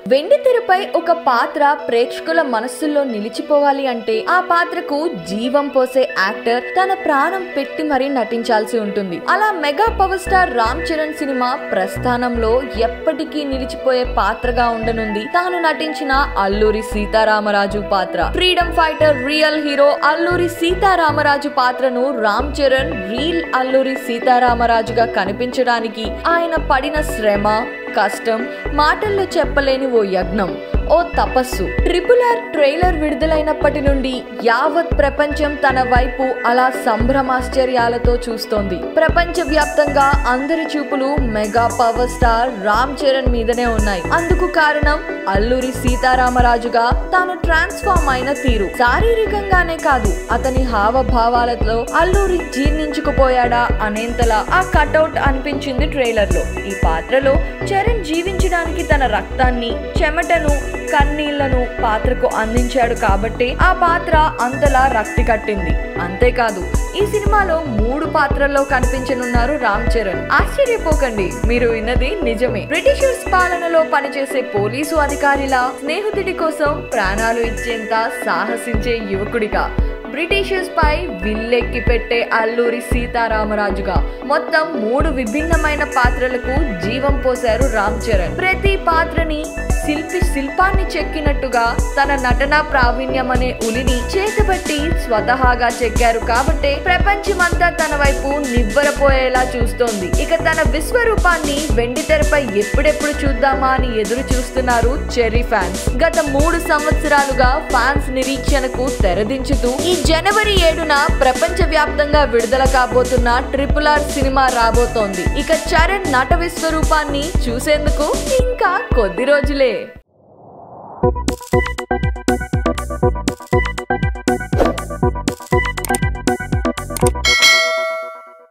వెండి తెరపై ఒక పాత్ర ప్రేక్షకుల మనస్సుల్లో నిలిచిపోవాలి అంటే ఆ పాత్రకు జీవం పోసే యాక్టర్ తన ప్రాణం పెట్టి మరీ నటించాల్సి ఉంటుంది అలా mega power star Ram Charan సినిమా ప్రస్థానంలో ఎప్పటికీ నిలిచిపోయే పాత్రగా ఉండనుంది తాను నటించిన అల్లూరి సీతారామరాజు పాత్ర freedom fighter real hero Alluri Sitaramaraju పాత్రను రామ్ చరణ్ రీల్ అల్లూరి సీతారామరాజుగా కనిపించడానికి ఆయన పడిన శ్రమ కష్టం మాటల్లో చెప్పలేని ఓ యజ్ఞం ఓ తపస్సు ట్రిపుల్ ఆర్ ట్రైలర్ విడుదలైనప్పటి నుండి యావత్ ప్రపంచం తన వైపు అలా సంభ్రమాశ్చర్యాలతో చూస్తోంది ప్రపంచ వ్యాప్తంగా అందరి చూపులు mega power star Ram Charan మీదనే ఉన్నాయి అందుకు కారణం అల్లూరి సీతారామరాజుగా తాను ట్రాన్స్ఫార్మ్ అయిన తీరు శారీరకంగానే కాదు అతని హావభావాలతో అల్లూరి జీర్ణించుకుపోయాడా అనేంతలా ఆ కటౌట్ అనిపించింది ట్రైలర్ లో ఈ పాత్రలో చరణ్ జీవించడానికి తన రక్తాన్ని చెమటను కన్నీళ్లను పాత్రకు అందించాడు కాబట్టి ఆ పాత్ర అంతలా రక్తి కట్టింది అంతేకాదు ఈ సినిమాలో మూడు పాత్రల్లో కనిపించనున్నారు రామ్ చరణ్ ఆశ్చర్యపోకండి మీరు విన్నది నిజమే బ్రిటిషర్స్ పాలనలో పనిచేసే పోలీసు అధికారిలా స్నేహితుడి కోసం ప్రాణాలు ఇచ్చేంత సాహసించే యువకుడిగా బ్రిటిషర్స్ పై విల్లెక్కి పెట్టే అల్లూరి సీతారామరాజుగా మొత్తం మూడు విభిన్నమైన పాత్రలకు జీవం పోశారు రామ్ చరణ్ ప్రతి పాత్రని శిల్పి శిల్పాన్ని చెక్కినట్టుగా తన నటనా ప్రావీణ్యం అనే ఉలిని చేతబట్టి స్వతహాగా చెక్కారు కాబట్టే ప్రపంచమంతా తన వైపు నివ్వరపోయేలా చూస్తోంది ఇక తన విశ్వరూపాన్ని వెండి తెరపై ఎప్పుడెప్పుడు చూద్దామా అని ఎదురు చూస్తున్నారు చెర్రీ ఫ్యాన్స్ గత మూడు సంవత్సరాలుగా ఫ్యాన్స్ నిరీక్షణకు తెరదించుతూ ఈ జనవరి ఏడున ప్రపంచ వ్యాప్తంగా విడుదల కాబోతున్న ట్రిపుల్ ఆర్ సినిమా రాబోతోంది ఇక చరణ్ నట విశ్వరూపాన్ని చూసేందుకు ఇంకా కొద్ది రోజులే